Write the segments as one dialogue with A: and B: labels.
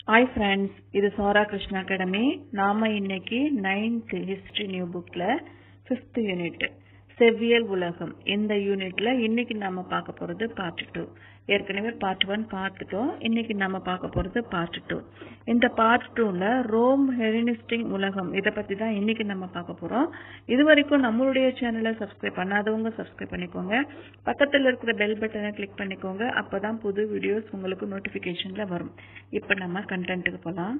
A: hi friends இது சாரா Krishna academy நாம இன்னைக்கு நைன்த் ஹிஸ்டரி நியூ புக்ல ஃபிஃப்த் யூனிட் செவ்வியல் உலகம் இந்த யூனிட்ல இன்னைக்கு நாம பார்க்க போறது பார்ட் டூ ஏற்கனவே பார்ட் ஒன் பார்த்துட்டோம் இன்னைக்கு நாம பார்க்க போறது பார்ட் டூ இந்த பார்ட் டூல ரோம் ஹெலினிஸ்டிக் உலகம் இதை பத்தி தான் இன்னைக்கு நம்ம பார்க்க போறோம் இது வரைக்கும் நம்மளுடைய சேனலை சப்ஸ்கிரைப் பண்ணாதவங்க சப்ஸ்கிரைப் பண்ணிக்கோங்க பக்கத்துல இருக்கிற பெல் பட்டனை கிளிக் பண்ணிக்கோங்க அப்பதான் புது வீடியோஸ் உங்களுக்கு நோட்டிபிகேஷன்ல வரும் இப்ப நம்ம கண்டென்ட்டுக்கு போலாம்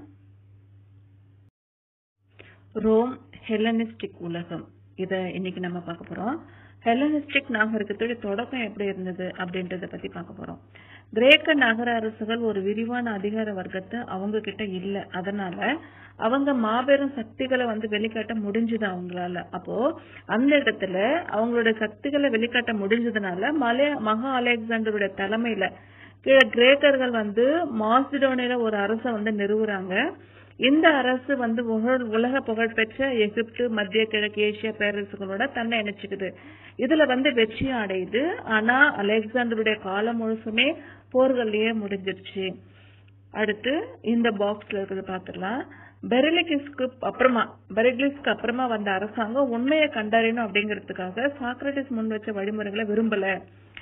A: ரோம் ஹெலனிஸ்டிக் உலகம் இத இன்னைக்கு நம்ம பார்க்க போறோம் ஹெலனிஸ்டிக் நாகரிகத்தோட தொடக்கம் எப்படி இருந்தது அப்படின்றத பத்தி பார்க்க போறோம் கிரேக்க நகர அரசுகள் ஒரு விரிவான அதிகார வர்க்கத்தை அவங்க கிட்ட இல்ல அதனால அவங்க மாபெரும் சக்திகளை வந்து வெளிக்காட்ட முடிஞ்சது அவங்களால அப்போ அந்த இடத்துல அவங்களோட சக்திகளை வெளிக்காட்ட முடிஞ்சதுனால மலை மகா அலெக்சாண்டருடைய தலைமையில கீழே கிரேக்கர்கள் வந்து மாசிடோனில ஒரு அரசை வந்து நிறுவுறாங்க இந்த அரசு வந்து உலக புகழ்பெற்ற எகிப்து மத்திய கிழக்கு ஏசியா பேரரசுகளோட தன்னை இணைச்சுக்குது இதுல வந்து வெற்றி அடையுது ஆனா அலெக்சாண்டருடைய காலம் முழுசுமே போர்கள்லயே முடிஞ்சிருச்சு அடுத்து இந்த பாக்ஸ்ல இருக்கிறது பாத்துடலாம் பெரிலிகிஸ்க்கு அப்புறமா பெரிலிஸ்க்கு அப்புறமா வந்த அரசாங்கம் உண்மையை கண்டறியணும் அப்படிங்கிறதுக்காக சாக்ரட்டிஸ் முன் வச்ச வழிமுறைகளை விரும்பல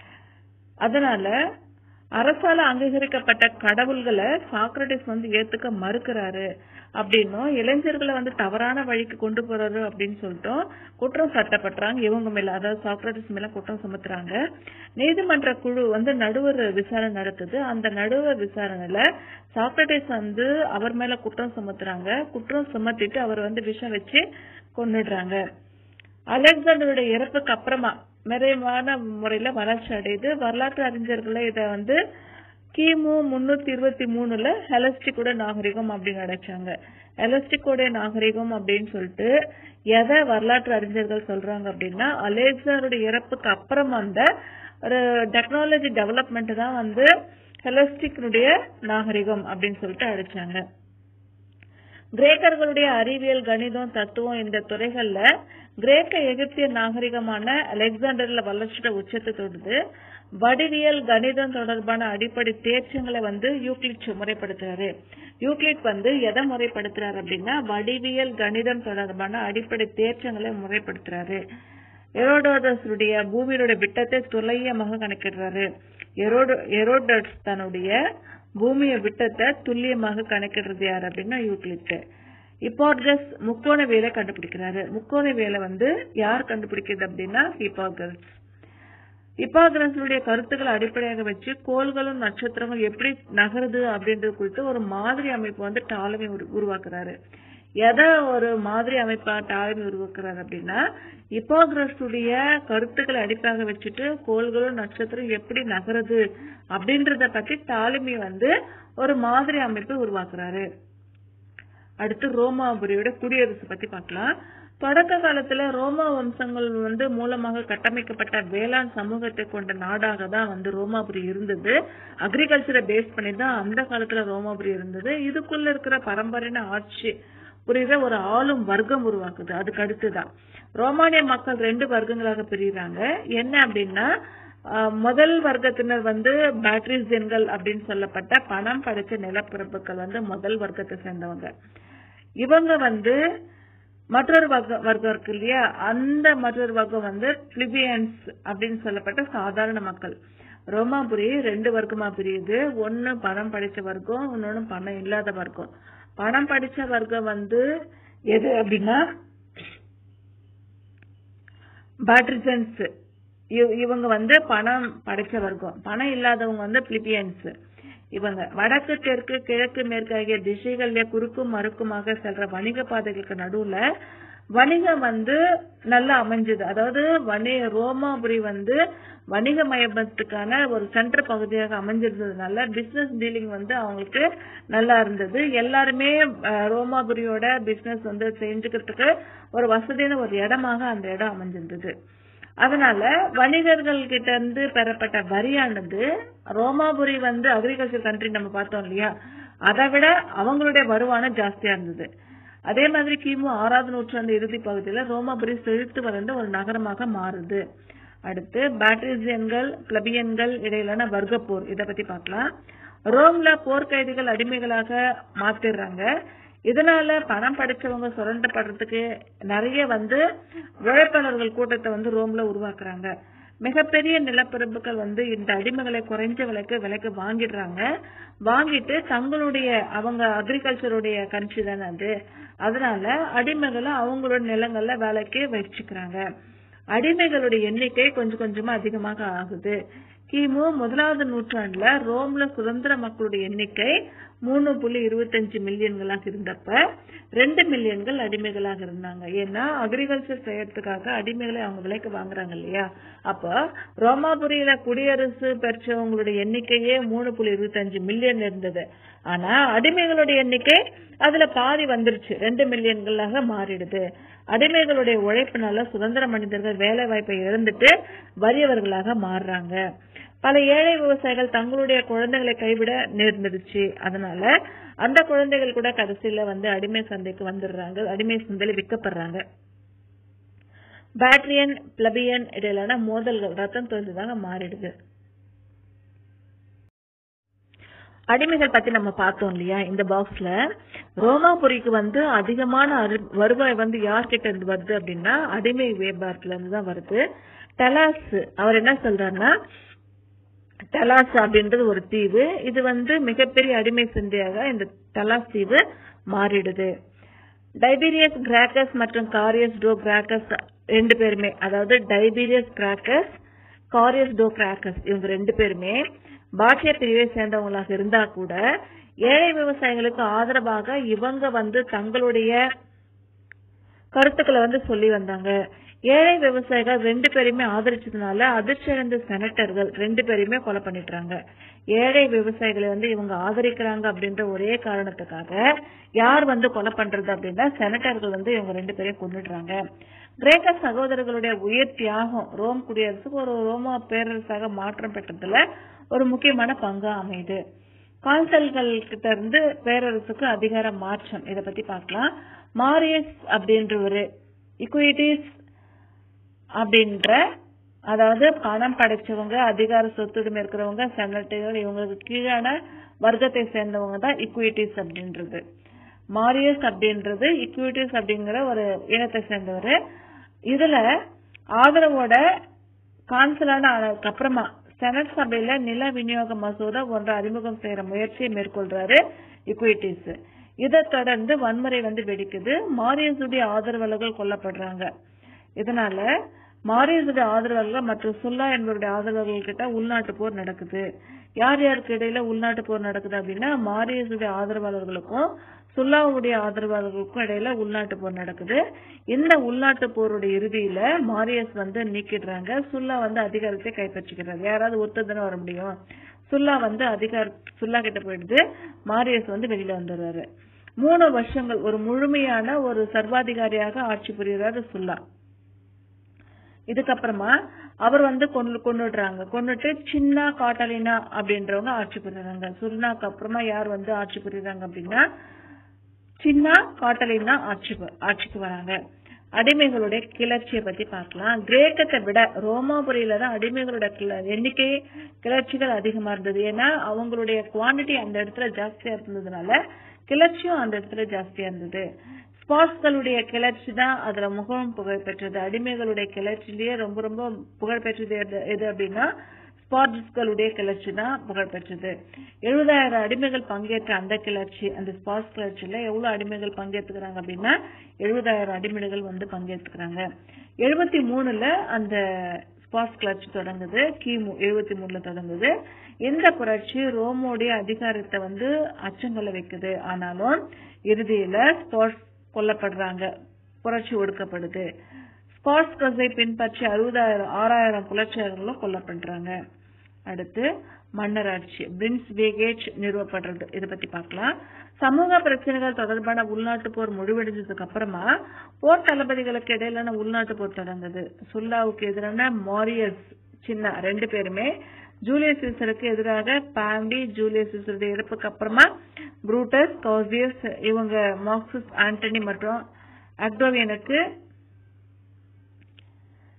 A: அதனால அரசால அங்கீகரிக்கப்பட்ட கடவுள்களை சாக்ரட்டிஸ் வந்து ஏத்துக்க மறுக்கிறாரு அப்படின்னும் இளைஞர்களை வந்து தவறான வழிக்கு கொண்டு போறாரு அப்படின்னு சொல்லிட்டும் குற்றம் சாட்டப்படுறாங்க இவங்க மேல அதாவது சாக்ரட்டிஸ் மேல குற்றம் சுமத்துறாங்க நீதிமன்ற குழு வந்து நடுவர் விசாரணை நடத்துது அந்த நடுவர் விசாரணையில சாக்ரட்டிஸ் வந்து அவர் மேல குற்றம் சுமத்துறாங்க குற்றம் சுமத்திட்டு அவர் வந்து விஷம் வச்சு கொண்டுடுறாங்க அலெக்சாண்டருடைய இறப்புக்கு அப்புறமா நிறைவான முறையில வளர்ச்சி அடையுது வரலாற்று அறிஞர்களை இத வந்து கிமு முன்னூத்தி இருபத்தி மூணுல ஹெலஸ்டிக்கோட நாகரிகம் அப்படின்னு அடைச்சாங்க ஹெலஸ்டிக்கோட நாகரிகம் அப்படின்னு சொல்லிட்டு எதை வரலாற்று அறிஞர்கள் சொல்றாங்க அப்படின்னா அலெக்சாண்டருடைய இறப்புக்கு அப்புறம் வந்த ஒரு டெக்னாலஜி டெவலப்மெண்ட் தான் வந்து ஹெலஸ்டிக்னுடைய நாகரிகம் அப்படின்னு சொல்லிட்டு அழைச்சாங்க கிரேக்கர்களுடைய அறிவியல் கணிதம் தத்துவம் இந்த துறைகள்ல கிரேக்க எகிப்திய நாகரிகமான அலெக்சாண்டர்ல வளர்ச்சியோட உச்சத்தை தொடுது வடிவியல் கணிதம் தொடர்பான அடிப்படை தேர்ச்சங்களை வந்து யூக்ளிட் முறைப்படுத்துறாரு யூக்ளிட் வந்து எதை முறைப்படுத்துறாரு அப்படின்னா வடிவியல் கணிதம் தொடர்பான அடிப்படை தேர்ச்சங்களை முறைப்படுத்துறாரு எரோடோடஸுடைய பூமியோட விட்டத்தை துல்லியமாக கணக்கிடுறாரு எரோடோ எரோடஸ் தன்னுடைய பூமிய விட்டத்தை துல்லியமாக கணக்கிடுறது யார் அப்படின்னா யூக்ளிட் இப்பார்கஸ் முக்கோண வேலை கண்டுபிடிக்கிறாரு முக்கோண வேலை வந்து யார் கண்டுபிடிக்கிறது அப்படின்னா ஹிப்பாகரஸ் இப்பாகரஸுடைய கருத்துக்களை அடிப்படையாக வச்சு கோள்களும் நட்சத்திரங்கள் எப்படி நகருது அப்படின்றது குறித்து ஒரு மாதிரி அமைப்பு வந்து டாலமி உருவாக்குறாரு எதை ஒரு மாதிரி அமைப்பா டாலமி உருவாக்குறாரு அப்படின்னா இப்பாகிரஸுடைய கருத்துக்களை அடிப்பாக வச்சுட்டு கோள்களும் நட்சத்திரம் எப்படி நகருது அப்படின்றத பத்தி டாலமி வந்து ஒரு மாதிரி அமைப்பு உருவாக்குறாரு அடுத்து ரோமாபுரியோட குடியரசு பத்தி பார்க்கலாம் தொடக்க காலத்துல ரோமா வம்சங்கள் வந்து மூலமாக கட்டமைக்கப்பட்ட வேளாண் சமூகத்தை கொண்ட நாடாக தான் வந்து ரோமாபுரி இருந்தது அக்ரிகல்ச்சரை பேஸ் பண்ணி தான் அந்த காலத்துல ரோமாபுரி இருந்தது இதுக்குள்ள இருக்கிற பரம்பரையான ஆட்சி புரியுத ஒரு ஆளும் வர்க்கம் உருவாக்குது அதுக்கு அடுத்துதான் ரோமானிய மக்கள் ரெண்டு வர்க்கங்களாக பிரிகிறாங்க என்ன அப்படின்னா முதல் வர்க்கத்தினர் வந்து பேட்ரிசியன்கள் அப்படின்னு சொல்லப்பட்ட பணம் படைச்ச நிலப்பிறப்புகள் வந்து முதல் வர்க்கத்தை சேர்ந்தவங்க இவங்க வந்து மற்றொரு வர்க்கம் வர்க்கம் இருக்கு இல்லையா அந்த மற்றொரு வர்க்கம் வந்து பிளிபியன்ஸ் அப்படின்னு சொல்லப்பட்ட சாதாரண மக்கள் ரோமாபுரி ரெண்டு வர்க்கமா பிரியுது ஒன்னு பணம் படிச்ச வர்க்கம் இன்னொன்னு பணம் இல்லாத வர்க்கம் பணம் படிச்ச வர்க்கம் வந்து எது அப்படின்னா பேட்ரிசன்ஸ் இவங்க வந்து பணம் படைச்ச வர்க்கம் பணம் இல்லாதவங்க வந்து பிலிப்பியன்ஸ் இவங்க வடக்கு தெற்கு கிழக்கு மேற்கு ஆகிய திசைகள்ல குறுக்கும் மறுக்குமாக செல்ற வணிக பாதைகளுக்கு நடுவுல வணிகம் வந்து நல்லா அமைஞ்சது அதாவது வணிக ரோமாபுரி வந்து வணிக மயபத்துக்கான ஒரு சென்டர் பகுதியாக அமைஞ்சிருந்ததுனால பிசினஸ் டீலிங் வந்து அவங்களுக்கு நல்லா இருந்தது எல்லாருமே ரோமாபுரியோட பிசினஸ் வந்து செஞ்சுக்கிறதுக்கு ஒரு வசதியான ஒரு இடமாக அந்த இடம் அமைஞ்சிருந்தது அதனால வணிகர்கள் கிட்ட இருந்து பெறப்பட்ட வரியானது ரோமாபுரி வந்து அக்ரிகல்ச்சர் கண்ட்ரி நம்ம பார்த்தோம் இல்லையா அதை விட அவங்களுடைய வருமானம் ஜாஸ்தியா இருந்தது அதே மாதிரி கிமு ஆறாவது நூற்றாண்டு இறுதி பகுதியில ரோமாபுரி செழித்து வளர்ந்த ஒரு நகரமாக மாறுது அடுத்து பேட்ரிசியன்கள் பிளபியன்கள் இடையிலான வர்க்கப்போர் இத பத்தி பார்க்கலாம் ரோம்ல போர்க்கைதிகள் அடிமைகளாக மாத்திடுறாங்க இதனால பணம் படிச்சவங்க சுரண்டப்படுறதுக்கு நிறைய வந்து உழைப்பாளர்கள் கூட்டத்தை வந்து ரோம்ல உருவாக்குறாங்க மிகப்பெரிய நிலப்பரப்புகள் வந்து இந்த அடிமைகளை குறைஞ்ச விலைக்கு விலைக்கு வாங்கிடுறாங்க வாங்கிட்டு தங்களுடைய அவங்க அக்ரிகல்ச்சருடைய கண்ட்ரி தானே அது அதனால அடிமைகளை அவங்களோட நிலங்கள்ல வேலைக்கு வச்சுக்கிறாங்க அடிமைகளுடைய எண்ணிக்கை கொஞ்சம் கொஞ்சமா அதிகமாக ஆகுது கிமு முதலாவது நூற்றாண்டுல ரோம்ல சுதந்திர மக்களுடைய எண்ணிக்கை மூணு புள்ளி இருபத்தஞ்சு மில்லியன்களாக இருந்தப்ப ரெண்டு மில்லியன்கள் அடிமைகளாக இருந்தாங்க ஏன்னா அக்ரிகல்ச்சர் செய்யறதுக்காக அடிமைகளை அவங்க விலைக்கு வாங்குறாங்க இல்லையா அப்ப ரோமாபுரியில குடியரசு பெற்றவங்களுடைய எண்ணிக்கையே மூணு புள்ளி இருபத்தஞ்சு மில்லியன் இருந்தது ஆனா அடிமைகளுடைய எண்ணிக்கை அதுல பாதி வந்துருச்சு ரெண்டு மில்லியன்களாக மாறிடுது அடிமைகளுடைய உழைப்பினால சுதந்திர மனிதர்கள் வேலை வாய்ப்பை இழந்துட்டு வறியவர்களாக மாறுறாங்க பல ஏழை விவசாயிகள் தங்களுடைய குழந்தைகளை கைவிட நேர்ந்துடுச்சு அதனால அந்த குழந்தைகள் கூட கடைசியில வந்து அடிமை சந்தைக்கு வந்துடுறாங்க அடிமை சந்தையில விற்கப்படுறாங்க பேட்ரியன் பிளபியன் இடையிலான மோதல்கள் ரத்தம் தோல்விதாக மாறிடுது அடிமைகள் பத்தி நம்ம பார்த்தோம் இல்லையா இந்த பாக்ஸ்ல ரோமாபுரிக்கு வந்து அதிகமான அரு- வருவாய் வந்து யார்கிட்ட இருந்து வருது அப்படின்னா அடிமை வியாபாரத்துல இருந்து தான் வருது டலாஸ் அவர் என்ன சொல்றாருன்னா டலாஸ் அப்படின்றது ஒரு தீவு இது வந்து மிகப்பெரிய அடிமை சந்தையாக இந்த டலாஸ் தீவு மாறிடுது டைபீரியஸ் கிராக்கஸ் மற்றும் காரியஸ் டோ கிராக்கஸ் ரெண்டு பேருமே அதாவது டைபீரியஸ் கிராக்கஸ் காரியஸ் டோ கிராக்கஸ் இவங்க ரெண்டு பேருமே பாக்கிய பிரிவை சேர்ந்தவங்களாக இருந்தா கூட ஏழை விவசாயிகளுக்கு ஆதரவாக இவங்க வந்து தங்களுடைய கருத்துக்களை வந்து சொல்லி வந்தாங்க ஏழை விவசாயிகள் ரெண்டு பேரையுமே ஆதரிச்சதுனால அதிர்ச்சி அடைந்த செனட்டர்கள் ரெண்டு பேரையுமே கொலை பண்ணிட்டாங்க ஏழை விவசாயிகளை வந்து இவங்க ஆதரிக்கிறாங்க அப்படின்ற ஒரே காரணத்துக்காக யார் வந்து கொலை பண்றது அப்படின்னா செனட்டர்கள் வந்து இவங்க ரெண்டு பேரையும் கொண்டுடுறாங்க கிரேக்க சகோதரர்களுடைய உயிர் தியாகம் ரோம் குடியரசுக்கு ஒரு ரோமா பேரரசாக மாற்றம் பெற்றதுல ஒரு முக்கியமான பங்கா அமையுது கான்சல்கள் கிட்ட இருந்து பேரரசுக்கு அதிகார மாற்றம் இத பத்தி பார்க்கலாம் மாரியஸ் அப்படின்ற ஒரு இக்குயிட்டிஸ் அப்படின்ற அதாவது பணம் படைச்சவங்க அதிகார சொத்துரிமை இருக்கிறவங்க செனட்டுகள் இவங்களுக்கு கீழான வர்க்கத்தை சேர்ந்தவங்க தான் இக்குயிட்டிஸ் அப்படின்றது மாரியஸ் அப்படின்றது இக்குயிட்டிஸ் அப்படிங்கிற ஒரு இனத்தை சேர்ந்தவர் இதுல ஆதரவோட கான்சலான ஆனதுக்கு அப்புறமா செனட் சபையில நில விநியோக மசோதா ஒன்றை அறிமுகம் செய்யற முயற்சியை மேற்கொள்றாரு இக்குயிட்டிஸ் இதை தொடர்ந்து வன்முறை வந்து வெடிக்குது மாரியஸுடைய ஆதரவாளர்கள் கொல்லப்படுறாங்க இதனால மாரியஸுடைய ஆதரவாளர்கள் மற்றும் சுல்லா என்பவருடைய ஆதரவாளர்கள் கிட்ட உள்நாட்டு போர் நடக்குது யார் யாருக்கு இடையில உள்நாட்டு போர் நடக்குது அப்படின்னா மாரியஸுடைய ஆதரவாளர்களுக்கும் சுல்லாவுடைய ஆதரவாளர்களுக்கும் இடையில உள்நாட்டு போர் நடக்குது இந்த உள்நாட்டு போருடைய இறுதியில மாரியஸ் வந்து நீக்கிடுறாங்க சுல்லா வந்து அதிகாரத்தை கைப்பற்றிக்கிறார் யாராவது ஒருத்தர் தானே வர முடியும் சுல்லா வந்து அதிகார சுல்லா கிட்ட போயிடுது மாரியஸ் வந்து வெளியில வந்துடுறாரு மூணு வருஷங்கள் ஒரு முழுமையான ஒரு சர்வாதிகாரியாக ஆட்சி புரியுறாரு சுல்லா இதுக்கப்புறமா அவர் வந்து கொண்டு கொண்டுடுறாங்க கொண்டுட்டு சின்ன காட்டலினா அப்படின்றவங்க ஆட்சி புரியுறாங்க சுல்னாக்கு அப்புறமா யார் வந்து ஆட்சி புரியுறாங்க அப்படின்னா சின்ன காட்டலினா ஆட்சி ஆட்சிக்கு வராங்க அடிமைகளுடைய கிளர்ச்சியை பத்தி பார்க்கலாம் கிரேக்கத்தை விட ரோமாபுரியில தான் அடிமைகளோட கிள- எண்ணிக்கை கிளர்ச்சிகள் அதிகமா இருந்தது ஏன்னா அவங்களுடைய குவாண்டிட்டி அந்த இடத்துல ஜாஸ்தியா இருந்ததுனால கிளர்ச்சியும் அந்த இடத்துல ஜாஸ்தியா இருந்தது ஸ்பாட்ஸ்களுடைய கிளர்ச்சி தான் அதுல முகம் புகழ் பெற்றது அடிமைகளுடைய கிளர்ச்சியிலேயே ரொம்ப ரொம்ப புகழ் பெற்றது எது எது அப்படின்னா ஸ்பாட்ஸ்களுடைய கிளர்ச்சி தான் புகழ் பெற்றது எழுபதாயிரம் அடிமைகள் பங்கேற்ற அந்த கிளர்ச்சி அந்த ஸ்பாட்ஸ் கிளர்ச்சியில எவ்வளவு அடிமைகள் பங்கேற்றுக்கிறாங்க அப்படின்னா எழுபதாயிரம் அடிமைகள் வந்து பங்கேற்றுக்கிறாங்க எழுபத்தி மூணுல அந்த ஸ்பாட்ஸ் கிளர்ச்சி தொடங்குது கிமு எழுபத்தி மூணுல தொடங்குது இந்த புரட்சி ரோமோடைய அதிகாரத்தை வந்து அச்சங்கொள்ள வைக்குது ஆனாலும் இறுதியில ஸ்பாட்ஸ் கொல்லப்படுறாங்க புரட்சி ஒடுக்கப்படுது ஸ்பாட்ஸ் கஸை பின்பற்றி அறுபதாயிரம் ஆறாயிரம் புலட்சியர்களும் கொல்லப்படுறாங்க அடுத்து மன்னராட்சி பிரின்ஸ் வேகேஜ் நிறுவப்படுறது இதை பத்தி பார்க்கலாம் சமூக பிரச்சனைகள் தொடர்பான உள்நாட்டு போர் முடிவடைஞ்சதுக்கு அப்புறமா போர் தளபதிகளுக்கு இடையிலான உள்நாட்டு போர் தொடங்குது சுல்லாவுக்கு எதிரான மாரியஸ் சின்ன ரெண்டு பேருமே ஜூலியஸ் சீசருக்கு எதிராக பாண்டி ஜூலியஸ் சீசருடைய இறப்புக்கு அப்புறமா புரூட்டஸ் கௌசியஸ் இவங்க மார்க்சிஸ் ஆண்டனி மற்றும் அக்டோவியனுக்கு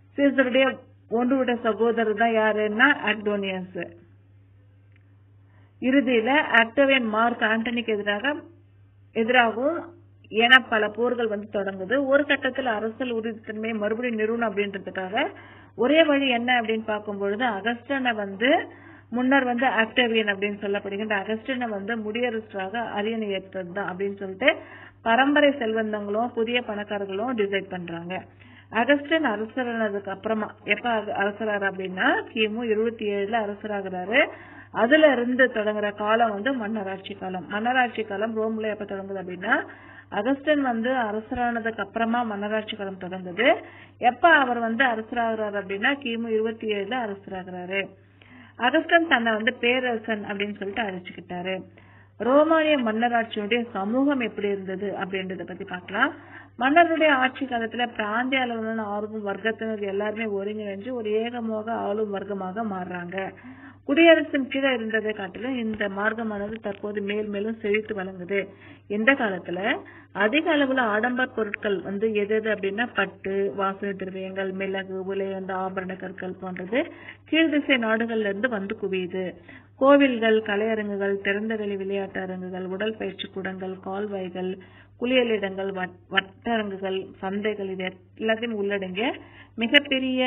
A: சீசருடைய ஒன்று விட சகோதரர் தான் யாருன்னா அக்டோனியஸ் இறுதியில ஆக்டோவியன் மார்க் ஆண்டனிக்கு எதிராக எதிராகவும் என பல போர்கள் வந்து தொடங்குது ஒரு கட்டத்தில் அரசியல் உறுதித்தன்மையை மறுபடியும் நிறுவனம் அப்படின்றதுக்காக ஒரே வழி என்ன அப்படின்னு பார்க்கும் பொழுது அகஸ்டனை வந்து முன்னர் வந்து ஆக்டேவியன் அப்படின்னு சொல்லப்படுகின்ற அகஸ்டினை வந்து முடியரசராக அரியணை ஏற்றது தான் அப்படின்னு சொல்லிட்டு பரம்பரை செல்வந்தங்களும் புதிய பணக்காரர்களும் டிசைட் பண்றாங்க அகஸ்டின் அரசரானதுக்கு அப்புறமா எப்ப அக- அரசராரு அப்படின்னா கிமு இருபத்தி ஏழுல அரசராகிறாரு அதுல இருந்து தொடங்குற காலம் வந்து மன்னராட்சி காலம் மன்னராட்சி காலம் ரோம்ல எப்ப தொடங்குது அப்படின்னா அகஸ்டின் வந்து அரசரானதுக்கு அப்புறமா மன்னராட்சி காலம் தொடங்குது எப்ப அவர் வந்து அரசராகிறாரு அப்படின்னா கிமு இருபத்தி ஏழுல அரசராகிறாரு அகஸ்டன் தன்னை வந்து பேரரசன் அப்படின்னு சொல்லிட்டு அழைச்சுக்கிட்டாரு ரோமானிய மன்னராட்சியுடைய சமூகம் எப்படி இருந்தது அப்படின்றத பத்தி பார்க்கலாம் மன்னருடைய ஆட்சி காலத்துல பிராந்திய அளவிலான ஆளும் வர்க்கத்தினர் எல்லாருமே ஒருங்கிணைஞ்சு ஒரு ஏகமாக ஆளும் வர்க்கமாக மாறுறாங்க குடியரசின் கீழே இருந்ததை காட்டிலும் இந்த மார்க்கமானது தற்போது மேல் மேலும் செழித்து வழங்குது இந்த காலத்துல அதிக அளவுல ஆடம்பர பொருட்கள் வந்து எது எது அப்படின்னா பட்டு வாசனை திரவியங்கள் மிளகு உலையந்த ஆபரண கற்கள் போன்றது கீழ்திசை நாடுகள்ல இருந்து வந்து குவியுது கோவில்கள் கலையரங்குகள் திறந்தவெளி விளையாட்டு அரங்குகள் உடற்பயிற்சி கூடங்கள் கால்வாய்கள் குளியலிடங்கள் வட்- வட்டரங்குகள் சந்தைகள் இது எல்லாத்தையும் உள்ளடங்கிய மிகப்பெரிய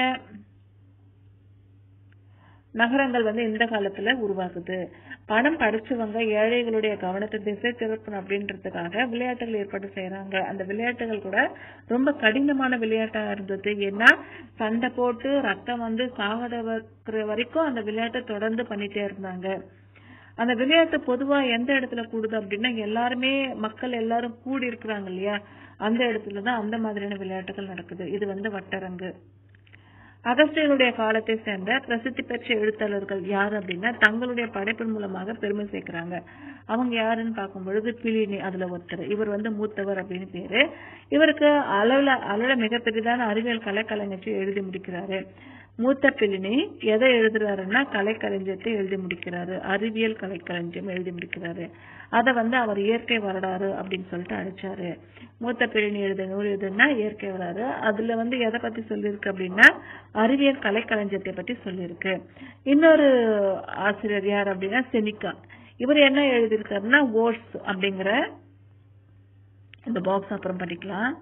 A: நகரங்கள் வந்து இந்த காலத்துல உருவாகுது பணம் படிச்சவங்க ஏழைகளுடைய கவனத்தை திசை திருப்பணும் அப்படின்றதுக்காக விளையாட்டுகள் ஏற்பாடு செய்யறாங்க அந்த விளையாட்டுகள் கூட ரொம்ப கடினமான விளையாட்டா இருந்தது ஏன்னா சண்டை போட்டு ரத்தம் வந்து சாகட வைக்கிற வரைக்கும் அந்த விளையாட்டை தொடர்ந்து பண்ணிட்டே இருந்தாங்க அந்த விளையாட்டு பொதுவா எந்த இடத்துல கூடுது அப்படின்னா எல்லாருமே மக்கள் எல்லாரும் கூடி இருக்கிறாங்க இல்லையா அந்த இடத்துலதான் அந்த மாதிரியான விளையாட்டுகள் நடக்குது இது வந்து வட்டரங்கு அகஸ்டியனுடைய காலத்தை சேர்ந்த பிரசித்தி பெற்ற எழுத்தாளர்கள் யார் அப்படின்னா தங்களுடைய படைப்பின் மூலமாக பெருமை சேர்க்கிறாங்க அவங்க யாருன்னு பார்க்கும் பொழுது பிலினி அதுல ஒருத்தர் இவர் வந்து மூத்தவர் அப்படின்னு பேரு இவருக்கு அளவுல அளவுல மிகப்பெரிதான அறிவியல் கலைக்கலைஞத்தை எழுதி முடிக்கிறாரு மூத்த பிலினி எதை எழுதுறாருன்னா கலைக்களஞ்சியத்தை எழுதி முடிக்கிறாரு அறிவியல் கலைக்களஞ்சியம் எழுதி முடிக்கிறாரு அத வந்து அவர் இயற்கை வரலாறு அப்படின்னு சொல்லிட்டு அழைச்சாரு மூத்த பிலினி எழுத நூல் எதுன்னா இயற்கை வரலாறு அதுல வந்து எதை பத்தி சொல்லியிருக்கு அப்படின்னா அறிவியல் கலைக்களஞ்சியத்தை பத்தி சொல்லியிருக்கு இன்னொரு ஆசிரியர் யார் அப்படின்னா செனிகா இவர் என்ன எழுதியிருக்காருன்னா ஓட்ஸ் அப்படிங்கிற இந்த பாக்ஸ் அப்புறம் படிக்கலாம்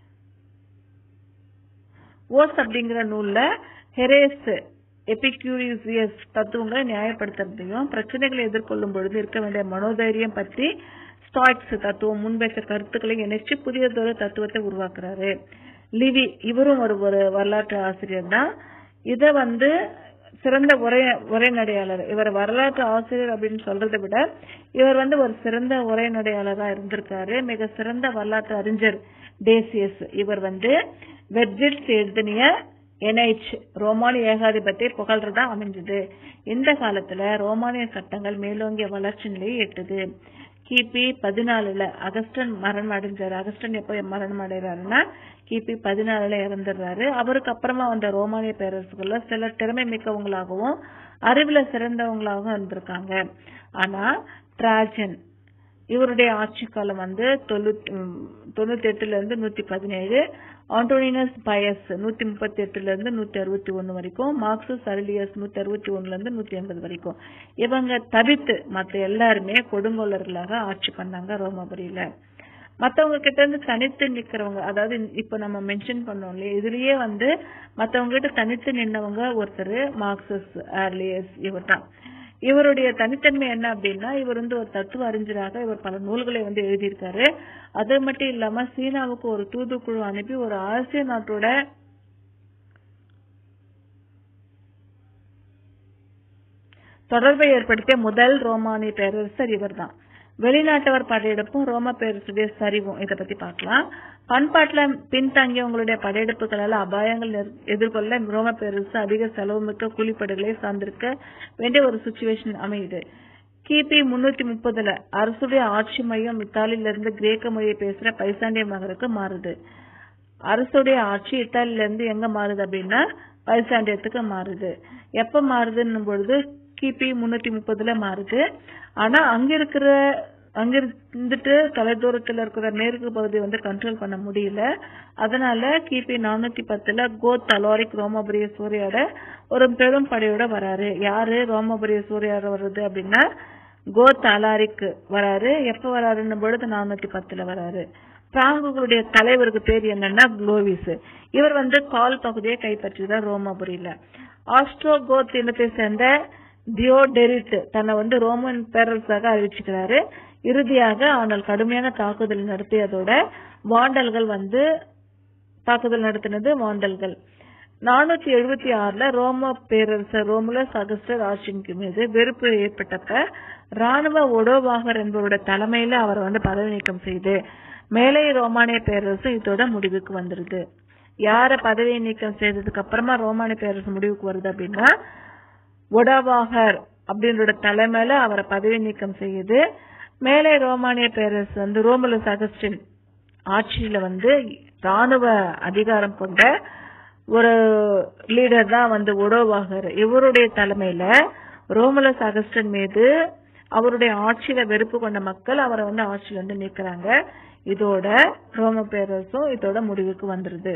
A: ஓஸ் அப்படிங்கிற நூல்ல ஹெரேஸ் எபிக்யூரிசியஸ் தத்துவங்களை நியாயப்படுத்துறதையும் பிரச்சனைகளை எதிர்கொள்ளும் பொழுது இருக்க வேண்டிய மனோதைரியம் பற்றி ஸ்டாய்க்ஸ் தத்துவம் முன்வைத்த கருத்துக்களை இணைச்சு புதியதொரு தத்துவத்தை உருவாக்குறாரு லிவி இவரும் ஒரு ஒரு வரலாற்று ஆசிரியர் தான் இத வந்து சிறந்த உரை உரைநடையாளர் இவர் வரலாற்று ஆசிரியர் அப்படின்னு சொல்றதை விட இவர் வந்து ஒரு சிறந்த உரைநடையாளரா இருந்திருக்காரு மிக சிறந்த வரலாற்று அறிஞர் டேசியஸ் இவர் வந்து வெட்ஜிட்ஸ் எழுதினிய என்ஐச் ரோமானிய ஏகாதிபத்திய புகழ்றதா அமைஞ்சது இந்த காலத்துல ரோமானிய சட்டங்கள் மேலோங்கிய வளர்ச்சி நிலையை எட்டுது கிபி பதினாலுல அகஸ்டன் மரணம் அடைஞ்சாரு அகஸ்டன் எப்ப மரணம் அடைறாருன்னா கிபி பதினாலுல இறந்துடுறாரு அவருக்கு அப்புறமா வந்த ரோமானிய பேரரசுகள்ல சில திறமை மிக்கவங்களாகவும் அறிவுல சிறந்தவங்களாகவும் இருந்திருக்காங்க ஆனா டிராஜன் இவருடைய ஆட்சி காலம் வந்து தொண்ணூத்தி ம், தொண்ணூத்தி எட்டுல இருந்து நூத்தி பதினேழு ஆண்டோனினஸ் பயஸ் நூத்தி முப்பத்தி எட்டுல இருந்து நூத்தி அறுபத்தி ஒண்ணு வரைக்கும் மார்க்சஸ் அரிலியஸ் நூத்தி அறுபத்தி ஒண்ணுல இருந்து நூத்தி எண்பது வரைக்கும் இவங்க தவிர்த்து மத்த எல்லாருமே கொடுங்கோலர்களாக ஆட்சி பண்ணாங்க ரோமாபுரியில மத்தவங்க கிட்ட இருந்து தனித்து நிக்கிறவங்க அதாவது இப்ப நம்ம மென்ஷன் பண்ணோம் இல்லையா இதுலயே வந்து மத்தவங்க கிட்ட தனித்து நின்னவங்க ஒருத்தர் மார்க்சஸ் ஆர்லியஸ் இவர்தான் இவருடைய தனித்தன்மை என்ன அப்படின்னா இவர் வந்து ஒரு தத்துவ அறிஞராக இவர் பல நூல்களை வந்து எழுதியிருக்காரு அது மட்டும் இல்லாம சீனாவுக்கு ஒரு தூதுக்குழு அனுப்பி ஒரு ஆசிய நாட்டோட தொடர்பை ஏற்படுத்திய முதல் ரோமானிய பேரரசர் இவர்தான் வெளிநாட்டவர் படையெடுப்பும் ரோம பேரரசுடைய சரிவும் இத பத்தி பார்க்கலாம் பண்பாட்டுல பின்தங்கியவங்களுடைய படையெடுப்புகளால அபாயங்கள் எதிர்- எதிர்கொள்ள ரோம பேரரசு அதிக செலவுமிக்க கூலிப்படைகளை சார்ந்திருக்க வேண்டிய ஒரு சுச்சுவேஷன் அமையுது கிபி முன்னூத்தி முப்பதுல அரசுடைய ஆட்சி மையம் இத்தாலியில இருந்து கிரேக்க மொழியை பேசுற பைசாண்டிய நகருக்கு மாறுது அரசுடைய ஆட்சி இத்தாலியில இருந்து எங்க மாறுது அப்படின்னா பைசாண்டியத்துக்கு மாறுது எப்ப மாறுதுன்னும் பொழுது கிபி முன்னூத்தி முப்பதுல மாறுது ஆனா அங்க இருக்கிற அங்க இருந்துட்டு தொலைதூரத்துல இருக்கிற மேற்கு பகுதியை வந்து கண்ட்ரோல் பண்ண முடியல அதனால கிபி நானூத்தி பத்துல கோத் அலோரிக் ரோமபுரிய சூரியோட ஒரு பெரும் படையோட வராரு யாரு ரோமபுரிய சூரியோட வருது அப்படின்னா கோத் அலாரிக் வராரு எப்ப வராருன்னும் பொழுது நானூத்தி பத்துல வராரு பிராங்குகளுடைய தலைவருக்கு பேர் என்னன்னா குளோவிஸ் இவர் வந்து கால் பகுதியை கைப்பற்றுகிறார் ரோமாபுரியில ஆஸ்ட்ரோ கோத் இனத்தை சேர்ந்த தியோடெரிட் தன்னை வந்து ரோமன் பேரரசாக அறிவிச்சுக்கிறாரு இறுதியாக ஆனால் கடுமையான தாக்குதல் நடத்தியதோட வாண்டல்கள் வந்து தாக்குதல் நடத்தினது வாண்டல்கள் நானூத்தி எழுபத்தி ஆறுல ரோம பேரரசர் ரோமுலஸ் அகஸ்டர் ஆட்சிக்கு மீது வெறுப்பு ஏற்பட்டப்ப ராணுவ ஒடோவாகர் என்பவருடைய தலைமையில அவர் வந்து பதவி நீக்கம் செய்து மேலே ரோமானிய பேரரசு இதோட முடிவுக்கு வந்துருது யார பதவி நீக்கம் செய்ததுக்கு அப்புறமா ரோமானிய பேரரசு முடிவுக்கு வருது அப்படின்னா ஒடவாகர் அப்படின்ற தலைமையில அவரை பதவி நீக்கம் செய்யுது மேலே ரோமானிய பேரரசு வந்து ரோமுலஸ் அகஸ்டின் ஆட்சியில வந்து ராணுவ அதிகாரம் கொண்ட ஒரு லீடர் தான் வந்து ஒடோவாகர் இவருடைய தலைமையில ரோமுலஸ் அகஸ்டன் மீது அவருடைய ஆட்சியில வெறுப்பு கொண்ட மக்கள் அவரை வந்து ஆட்சியில இருந்து நீக்குறாங்க இதோட ரோம பேரரசும் இதோட முடிவுக்கு வந்துருது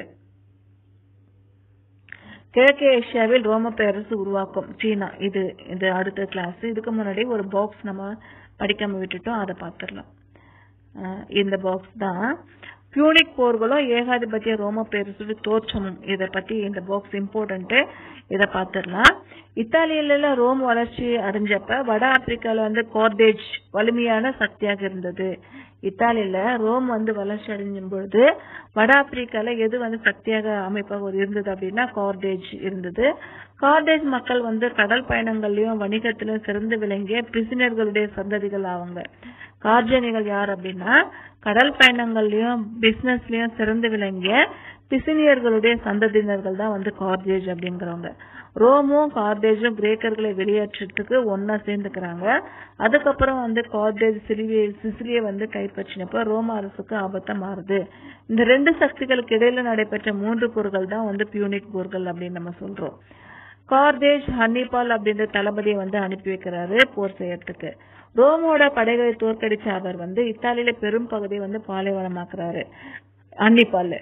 A: கிழக்கு ஏசியாவில் ரோம பேரரசு உருவாக்கும் சீனா இது இது அடுத்த கிளாஸ் இதுக்கு முன்னாடி ஒரு பாக்ஸ் நம்ம படிக்காம விட்டுட்டோம் அதை பார்த்துடலாம் அஹ் இந்த பாக்ஸ் தான் பியூனிக் போர்களும் ஏகாதிபத்திய ரோம பேரரசு தோற்றமும் இத பத்தி இந்த பாக்ஸ் இம்பார்ட்டன்ட் இத பாத்துடலாம் இத்தாலியில ரோம் வளர்ச்சி அடைஞ்சப்ப வட ஆப்பிரிக்கால வந்து கார்டேஜ் வலிமையான சக்தியாக இருந்தது இத்தாலியில ரோம் வந்து வளர்ச்சி அடைஞ்சும் பொழுது வட ஆப்பிரிக்கால எது வந்து சக்தியாக அமைப்பாக ஒரு இருந்தது அப்படின்னா கார்டேஜ் இருந்தது கார்டேஜ் மக்கள் வந்து கடல் பயணங்கள்லயும் வணிகத்திலும் சிறந்து விளங்கிய பிசினர்களுடைய சந்ததிகள் ஆவாங்க கார்ஜனிகள் யார் அப்படின்னா கடல் பயணங்கள்லயும் பிசினஸ்லயும் சிறந்து விளங்கிய பிசினியர்களுடைய சந்ததியினர்கள் தான் வந்து கார்டேஜ் அப்படிங்கிறவங்க ரோமும் கார்டேஜும் கிரேக்கர்களை வெளியேற்றத்துக்கு ஒன்னா சேர்ந்துக்கிறாங்க அதுக்கப்புறம் வந்து கார்டேஜ் சிலிவியை சிசிலியை வந்து கைப்பற்றினப்ப ரோம அரசுக்கு ஆபத்தா மாறுது இந்த ரெண்டு சக்திகளுக்கு இடையில நடைபெற்ற மூன்று போர்கள் தான் வந்து பியூனிக் போர்கள் அப்படின்னு நம்ம சொல்றோம் கார்டேஜ் ஹன்னிபால் அப்படின்ற தளபதியை வந்து அனுப்பி வைக்கிறாரு போர் செய்யறதுக்கு ரோமோட படைகளை தோற்கடிச்ச அவர் வந்து இத்தாலியில பெரும் பகுதியை வந்து பாலைவனமாக்குறாரு ஹன்னிபால்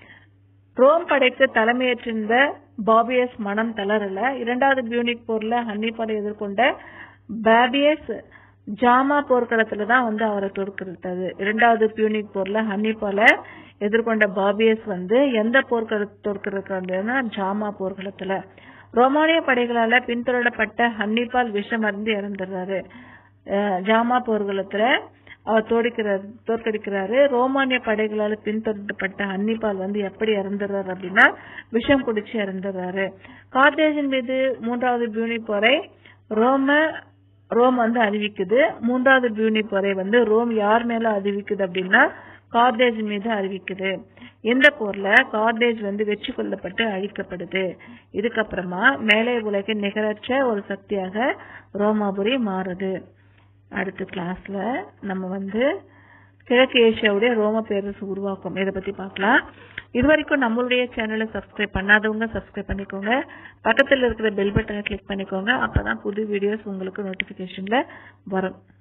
A: ரோம் படைக்கு தலைமையேற்றிருந்த பாபியஸ் மனம் தளரல இரண்டாவது பியூனிக் போர்ல ஹன்னிபாலை எதிர்கொண்ட பாபியஸ் ஜாமா போர்க்களத்துல தான் வந்து அவரை தோற்கடித்தது இரண்டாவது பியூனிக் போர்ல ஹன்னிபால எதிர்கொண்ட பாபியஸ் வந்து எந்த போர்க்கள தோற்கடிக்கிறாருன்னா ஜாமா போர்க்களத்துல ரோமானிய படைகளால பின்தொடரப்பட்ட ஹன்னிபால் விஷம் அருந்து இறந்துடுறாரு அஹ் ஜாமா போர்க்களத்துல அவர் தோடிக்கிறார் தோற்கடிக்கிறாரு ரோமானிய படைகளால பின்தொடரப்பட்ட ஹன்னிபால் வந்து எப்படி இறந்துடுறாரு அப்படின்னா விஷம் குடிச்சு இறந்துடுறாரு கார்டேஜின் மீது மூன்றாவது பியூனி போரை ரோம ரோம் வந்து அறிவிக்குது மூன்றாவது பியூனி போரை வந்து ரோம் யார் மேல அறிவிக்குது அப்படின்னா கார்டேஜ் மீது அறிவிக்குது இந்த போர்ல கார்டேஜ் வந்து வெற்றி கொள்ளப்பட்டு அழிக்கப்படுது இதுக்கப்புறமா மேலே உலகின் நிகரற்ற ஒரு சக்தியாக ரோமாபுரி மாறுது அடுத்த கிளாஸ்ல நம்ம வந்து கிழக்கு ஏசியாவுடைய ரோம பேரரசு உருவாக்கம் இதை பத்தி பார்க்கலாம் இது வரைக்கும் நம்மளுடைய சேனலை சப்ஸ்கிரைப் பண்ணாதவங்க சப்ஸ்கிரைப் பண்ணிக்கோங்க பக்கத்துல இருக்கிற பெல் பட்டனை கிளிக் பண்ணிக்கோங்க அப்பதான் புது வீடியோஸ் உங்களுக்கு நோட்டிபிகேஷன்ல வரும்